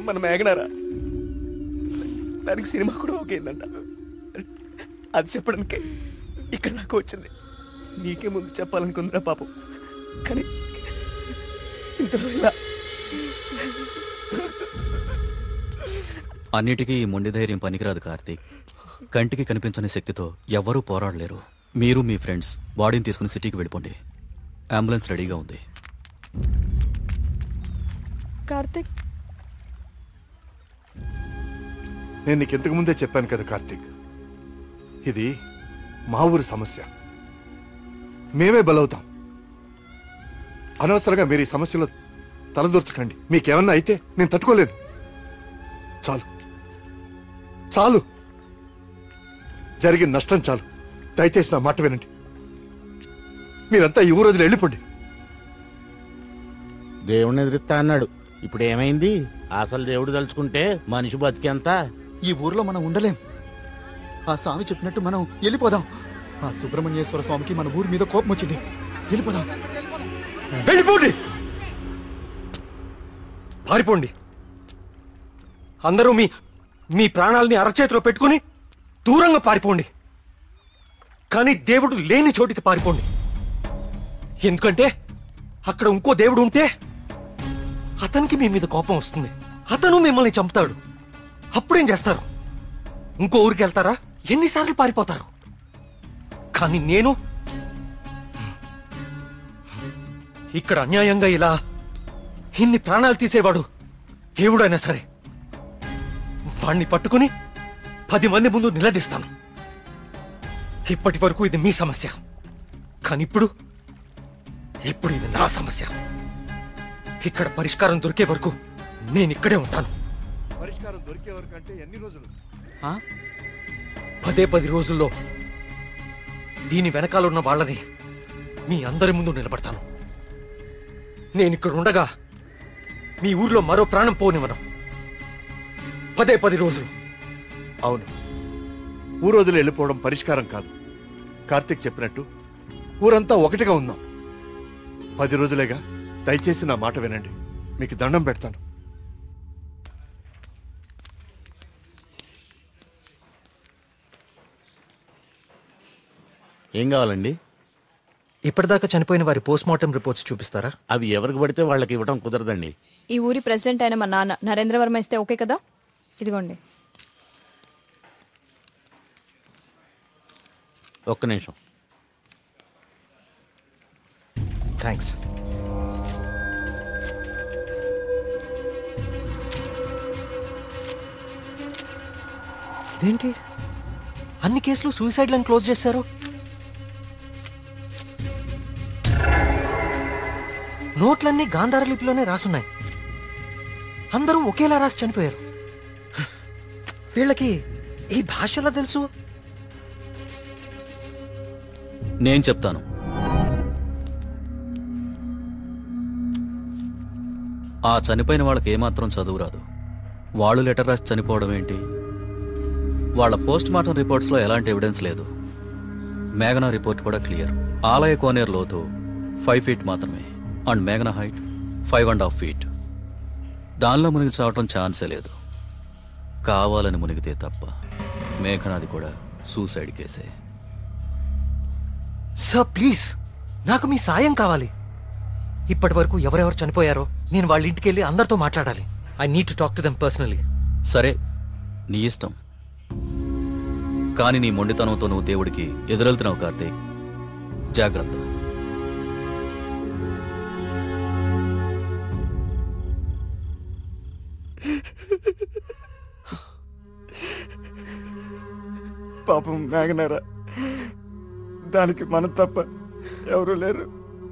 మన మేఘనారా దానికి సినిమా కూడా ఓకేందంట అది చెప్పడానికి ఇక్కడ దాకా వచ్చింది నీకే ముందు చెప్పాలనుకుందిరా పాపం కానీ ఇంతలో ఇలా అన్నిటికీ ఈ మొండి ధైర్యం పనికిరాదు కార్తీక్ కంటికి కనిపించని శక్తితో ఎవ్వరూ పోరాడలేరు మీరు మీ ఫ్రెండ్స్ బాడీని తీసుకుని సిటీకి వెళ్ళిపోండి అంబులెన్స్ రెడీగా ఉంది కార్తిక్ నేను నీకు ఇంతకు ముందే చెప్పాను కదా కార్తీక్ ఇది మా ఊరి సమస్య మేమే బలవుతాం అనవసరంగా మీరు ఈ సమస్యలో తలదూర్చకండి మీకేమన్నా అయితే నేను తట్టుకోలేను చాలు చాలు జరిగిన నష్టం చాలు దయచేసి నా మాట వినండి మీరంతా ఈ ఊరు వదిలి వెళ్ళిపోండి దేవుడిని ఎదిరిస్తా అన్నాడు ఇప్పుడు ఏమైంది అసలు దేవుడు తలుచుకుంటే మనిషి బతికేంత ఈ ఊర్లో మనం ఉండలేం ఆ స్వామి చెప్పినట్టు మనం వెళ్ళిపోదాం ఆ సుబ్రహ్మణ్యేశ్వర స్వామికి మన ఊరి మీద కోపం వచ్చింది వెళ్ళిపోదాం వెళ్ళిపోండి పారిపోండి అందరూ మీ మీ ప్రాణాలని అరచేతిలో పెట్టుకుని దూరంగా పారిపోండి కానీ దేవుడు లేని చోటికి పారిపోండి ఎందుకంటే అక్కడ ఇంకో దేవుడు ఉంటే అతనికి మీ మీద కోపం వస్తుంది అతను మిమ్మల్ని చంపుతాడు అప్పుడేం చేస్తారు ఇంకో ఊరికి వెళ్తారా ఎన్నిసార్లు పారిపోతారు కానీ నేను ఇక్కడ అన్యాయంగా ఇలా ఇన్ని ప్రాణాలు తీసేవాడు దేవుడైనా సరే వాణ్ణి పట్టుకుని పది మంది ముందు నిలదీస్తాను ఇప్పటి వరకు ఇది మీ సమస్య కానీ ఇప్పుడు ఇప్పుడు ఇది నా సమస్య ఇక్కడ పరిష్కారం దొరికే వరకు నేను ఇక్కడే ఉంటాను పరిష్కారం దొరికే వరకు అంటే ఎన్ని రోజులు పదే పది రోజుల్లో దీని వెనకాల ఉన్న వాళ్ళని మీ అందరి ముందు నిలబడతాను నేను ఇక్కడ ఉండగా మీ ఊర్లో మరో ప్రాణం పోనివ్వను పదే పది రోజులు అవును ఊరు వదిలి వెళ్ళిపోవడం పరిష్కారం కాదు కార్తీక్ చెప్పినట్టు ఊరంతా ఒకటిగా ఉందాం పది రోజులేగా దయచేసి నా మాట వినండి మీకు దండం పెడతాను ఏం కావాలండి ఇప్పటిదాకా చనిపోయిన వారి పోస్ట్ మార్టం రిపోర్ట్స్ చూపిస్తారా అవి ఎవరికి పడితే వాళ్ళకి ఇవ్వడం కుదరదండి ఈ ఊరి ప్రెసిడెంట్ అయిన మా నాన్న నరేంద్ర వర్మ ఇస్తే ఓకే కదా ఇదిగోండి ఒక్క నిమిషం థ్యాంక్స్ ఇదేంటి అన్ని కేసులు సూసైడ్లను క్లోజ్ చేశారు నోట్లన్నీ గాంధార లిపిలోనే రాసున్నాయి అందరూ ఒకేలా రాసి చనిపోయారు వీళ్ళకి ఈ భాషలా తెలుసు నేను చెప్తాను ఆ చనిపోయిన వాళ్ళకి ఏమాత్రం చదువు రాదు వాళ్ళు లెటర్ రాసి చనిపోవడం ఏంటి వాళ్ళ పోస్ట్ మార్టం రిపోర్ట్స్లో ఎలాంటి ఎవిడెన్స్ లేదు మేఘనా రిపోర్ట్ కూడా క్లియర్ ఆలయ కోనేరు లోతు ఫైవ్ ఫీట్ మాత్రమే అండ్ మేఘనా height five and half feet దానిలో మునిగి చావటం ఛాన్సే లేదు కావాలని మునిగితే తప్ప మేఘనాది కూడా సూసైడ్ కేసే సార్ ప్లీజ్ నాకు మీ సాయం కావాలి ఇప్పటి వరకు ఎవరెవరు చనిపోయారో నేను వాళ్ళ ఇంటికి వెళ్ళి అందరితో మాట్లాడాలి I need to talk to them personally సరే నీ ఇష్టం కానీ నీ మొండితనంతో నువ్వు దేవుడికి ఎదురెళ్తున్నావు కార్తీక్ జాగ్రత్త పాపం మేఘనారా దానికి మనం తప్ప ఎవరు లేరు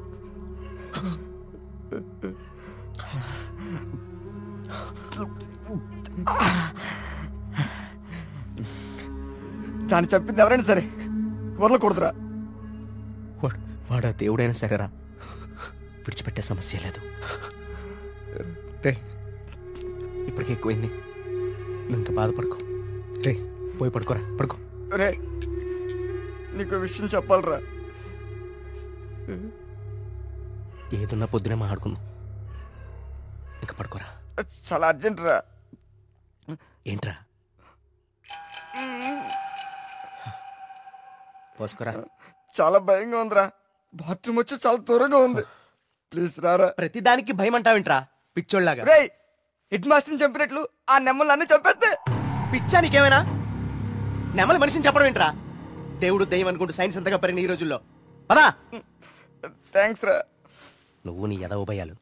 దాన్ని చెప్పింది ఎవరైనా సరే వదలకూడదురా వాడు వాడు ఆ దేవుడైనా సరేరా విడిచిపెట్టే సమస్య లేదు రే ఇప్పటికే ఎక్కువైంది నువ్వు ఇంకా బాధపడుకో రే పోయి పడుకోరా పడుకో రే నీకు విషయం చెప్పాలరా ఏదున్నా పొద్దునే మాట్లాడుకుందాం ఇంకా పడుకోరా చాలా అర్జెంట్ రా ఏంట్రా పోసుకోరా చాలా భయంగా ఉందిరా బాత్రూమ్ వచ్చి చాలా దూరంగా ఉంది ప్లీజ్ రారా ప్రతిదానికి భయం అంటావేంట్రా పిచ్చోళ్ళలాగా రేయ్ హెడ్ మాస్టర్ని చంపినట్లు ఆ నెమ్మలు అన్ని చంపేస్తే పిచ్చా నీకేమైనా నెమలి మనిషిని చెప్పడం ఏంట్రా దేవుడు దయ్యం అనుకుంటూ సైన్స్ అంతగా పెరిగిన ఈ రోజుల్లో పదా థ్యాంక్స్ రా నువ్వు నీ ఎదవ భయాలు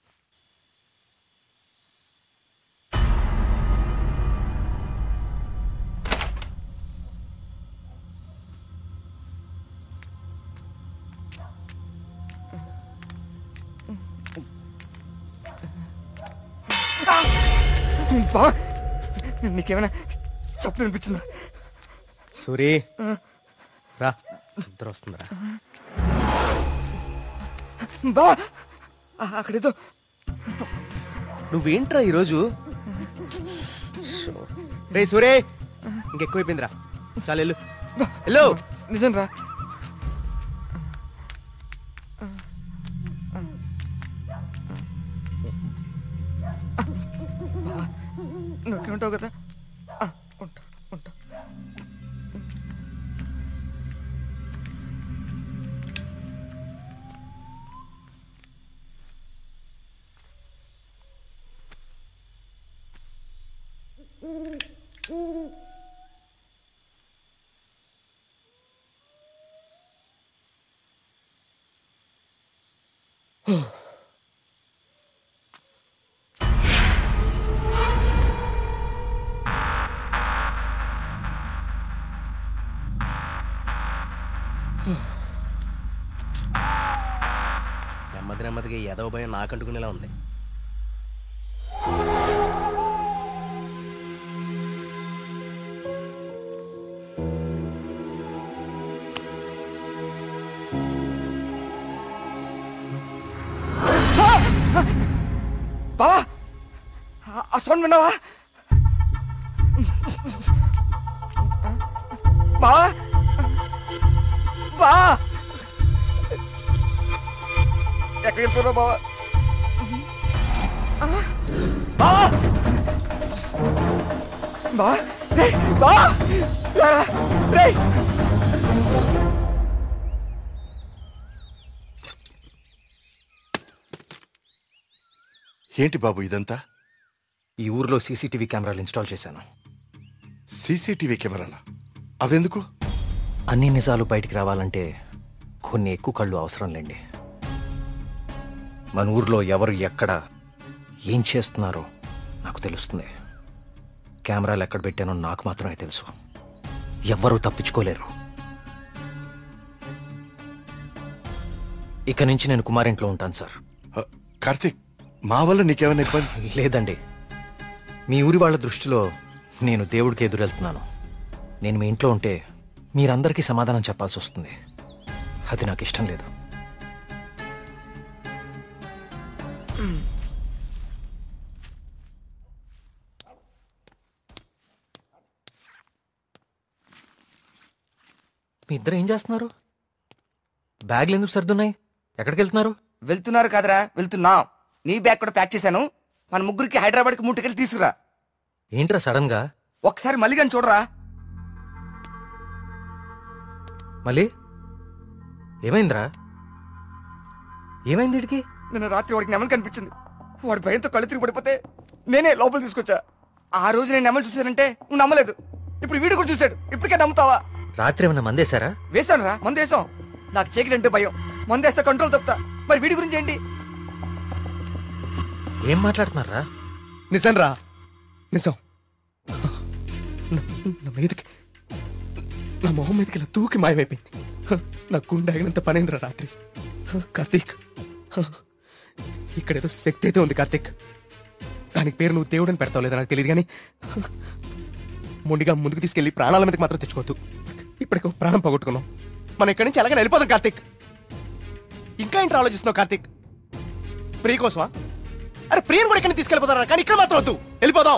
బా నీకేమైనా చెప్పు అనిపించిందా సూరి రా ఇద్దరు వస్తుందిరా బా ఆ, అక్కడేదో నువ్వేంట్రా ఈరోజు రే సూరే ఇంకెక్కువైపోయిందిరా చాలు వెళ్ళు వెళ్ళు నిజం రా నువ్వు ఉంటావు కదా ఆ, ఉంటా ఉంటా నెమ్మది నెమ్మదిగా ఈ ఎదవ భయం నాకంటుకునేలా ఉంది బావా ఆ- ఆ సౌండ్ విన్నావా బావా బా ఎక్కడికి వెళ్ళిపోయావు బావా బావా బావా రే బావా రారా రే ఏంటి బాబు ఇదంతా ఈ ఊర్లో సీసీటీవీ కెమెరాలు ఇన్స్టాల్ చేశాను సీసీటీవీ కెమెరాలా అవెందుకు అన్ని నిజాలు బయటికి రావాలంటే కొన్ని ఎక్కువ కళ్ళు అవసరం లేండి మన ఊర్లో ఎవరు ఎక్కడ ఏం చేస్తున్నారో నాకు తెలుస్తుంది కెమెరాలు ఎక్కడ పెట్టానో నాకు మాత్రమే తెలుసు ఎవ్వరూ తప్పించుకోలేరు ఇక నుంచి నేను కుమారింట్లో ఉంటాను సార్ ఆ, కార్తీక్ మా వల్ల నీకేమైనా ఇబ్బంది లేదండి మీ ఊరి వాళ్ళ దృష్టిలో నేను దేవుడికి ఎదురెళ్తున్నాను నేను మీ ఇంట్లో ఉంటే మీరందరికీ సమాధానం చెప్పాల్సి వస్తుంది అది నాకు ఇష్టం లేదు మీ ఇద్దరు ఏం చేస్తున్నారు బ్యాగ్లు ఎందుకు సర్దున్నాయి ఎక్కడికి వెళ్తున్నారు వెళ్తున్నారు కదరా వెళ్తున్నా నీ బ్యాగ్ కూడా ప్యాక్ చేశాను మన ముగ్గురికి హైదరాబాద్కి ముట్టుకెళ్ళి తీసుకురా ఏంట్రా సడన్ గా ఒకసారి మళ్ళీ కానీ చూడరా మళ్ళీ ఏమైందిరా ఏమైంది వీడికి నిన్న రాత్రి వాడికి నెమలి కనిపించింది వాడి భయంతో కళ్ళు తిరిగి పడిపోతే నేనే లోపల తీసుకొచ్చా ఆ రోజు నేను నెమలు చూశానంటే నువ్వు నమ్మలేదు ఇప్పుడు వీడు కూడా చూశాడు ఇప్పటికే నమ్ముతావా రాత్రి ఏమైనా మందేశారా వేశాను రా మందు వేసాం నాకు చీకలంటే భయం మందు వేస్తే కంట్రోల్ తప్పుతా మరి వీడి గురించి ఏంటి ఏం మాట్లాడుతున్నారా నిజం రా నిజం నా- నా మీదకి నా మొహం మీదకి ఇలా తూకి మాయమైపోయింది హ, నా గుండె ఆగినంత పనైందిరా రాత్రి హ, కార్తీక్ హ, ఇక్కడేదో శక్తి అయితే ఉంది కార్తీక్ దానికి పేరు నువ్వు దేవుడని పెడతావు లేదా నాకు తెలియదు కానీ హ, మొండిగా ముందుకు తీసుకెళ్లి ప్రాణాల మీదకి మాత్రం తెచ్చుకోవద్దు ఇప్పటికి ఒక ప్రాణం పోగొట్టుకున్నాం మనం ఇక్కడి నుంచి ఎలాగైనా వెళ్ళిపోదాం కార్తీక్ ఇంకా ఏంటి ఆలోచిస్తున్నావు కార్తీక్ ప్రియ కోసమా అరే ప్రియను కూడా ఇక్కడ తీసుకెళ్ళిపోతారా కానీ ఇక్కడ మాత్రం వద్దు వెళ్ళిపోదాం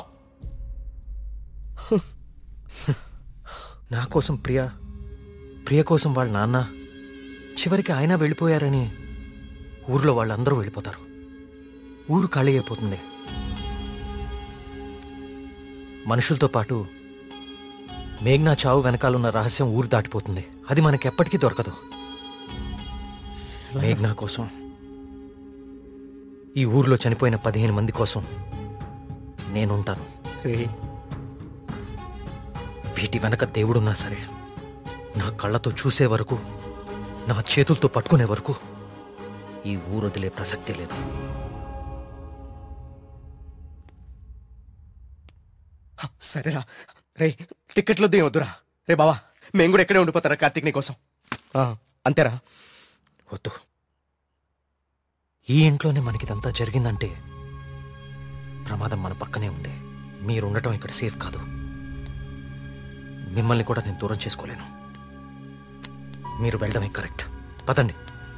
నా కోసం ప్రియ ప్రియ కోసం వాళ్ళ నాన్న చివరికి ఆయన వెళ్ళిపోయారని ఊర్లో వాళ్ళందరూ వెళ్ళిపోతారు ఊరు ఖాళీ అయిపోతుంది మనుషులతో పాటు మేఘ్నా చావు వెనకాలన్న రహస్యం ఊరు దాటిపోతుంది అది మనకి ఎప్పటికీ దొరకదు మేఘ్నా కోసం ఈ ఊర్లో చనిపోయిన పదిహేను మంది కోసం నేనుంటాను రే వీటి వెనక దేవుడున్నా సరే నా కళ్ళతో చూసే వరకు నా చేతులతో పట్టుకునే వరకు ఈ ఊరు వదిలే ప్రసక్తే లేదు సరేరా రే టికెట్లు వద్దు వద్దురా రే బావా మేము కూడా ఎక్కడే ఉండిపోతారా కార్తీక్ నీ కోసం ఆ, అంతేరా వద్దు ఈ ఇంట్లోనే మనకిదంతా జరిగిందంటే ప్రమాదం మన పక్కనే ఉంది మీరు ఉండటం ఇక్కడ సేఫ్ కాదు మిమ్మల్ని కూడా నేను దూరం చేసుకోలేను మీరు వెళ్ళడమే కరెక్ట్ పదండి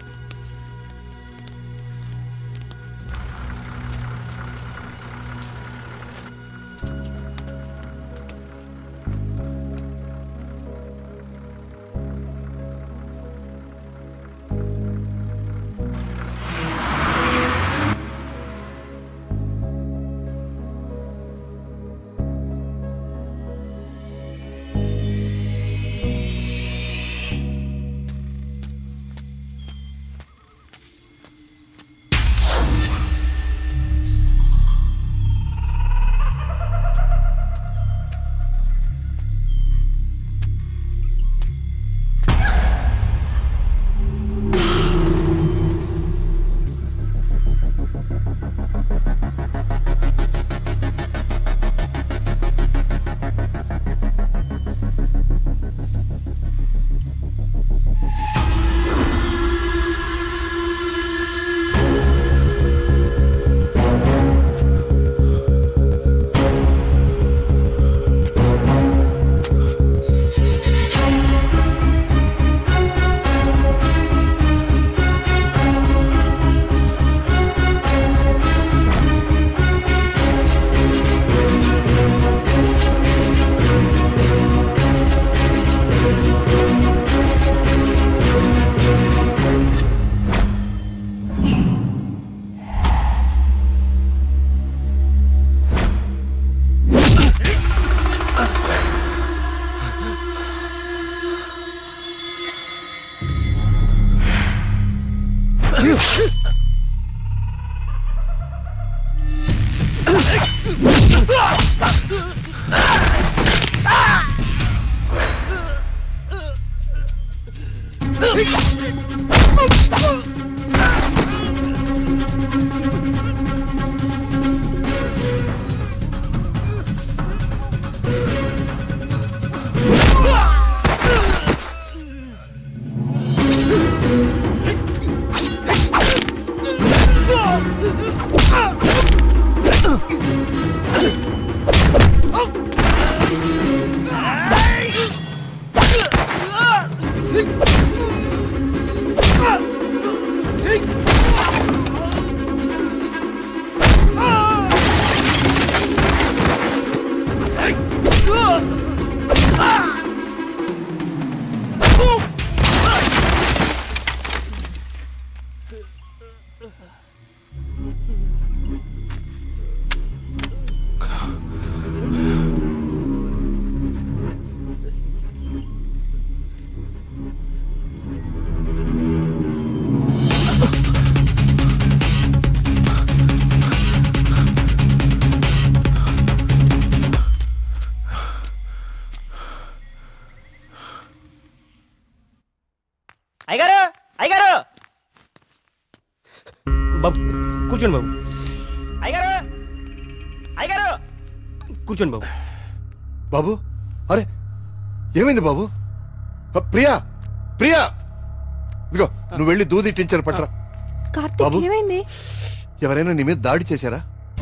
అయ్యగారు అయ్యగారు బాబు కూర్చోండి బాబు అయ్యగారు అయ్యగారు కూర్చోండి బాబు బాబు అరే ఏమైంది బాబు ఆ, ప్రియా ప్రియా ఇదిగో నువ్వు వెళ్ళి దూది టించర్ పట్రా కార్తీక్ బాబు? ఏమైంది ఎవరైనా నీ మీద దాడి చేశారా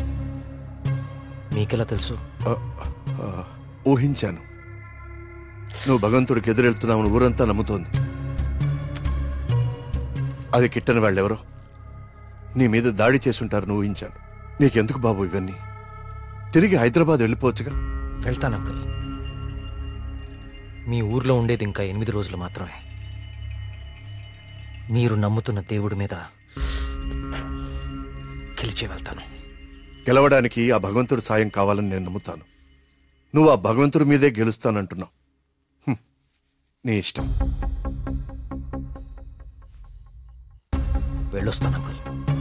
మీకెలా తెలుసు ఆ, ఆ, ఊహించాను నువ్వు భగవంతుడికి ఎదురెళ్తున్నావు ఊరంతా నమ్ముతోంది అది కిట్టని వాళ్ళెవరో నీ మీద దాడి చేసుంటారని ఊహించాను నీకెందుకు బాబు ఇవన్నీ తిరిగి హైదరాబాద్ వెళ్ళిపోవచ్చుగా వెళ్తాను అంకుల్ మీ ఊర్లో ఉండేది ఇంకా ఎనిమిది రోజులు మాత్రమే మీరు నమ్ముతున్న దేవుడి మీద గెలిచి వెళ్తాను గెలవడానికి ఆ భగవంతుడి సాయం కావాలని నేను నమ్ముతాను నువ్వు ఆ భగవంతుడి మీదే గెలుస్తానంటున్నావు హ్మ్. నీ ఇష్టం వెళ్ళొస్తాను అంకుల్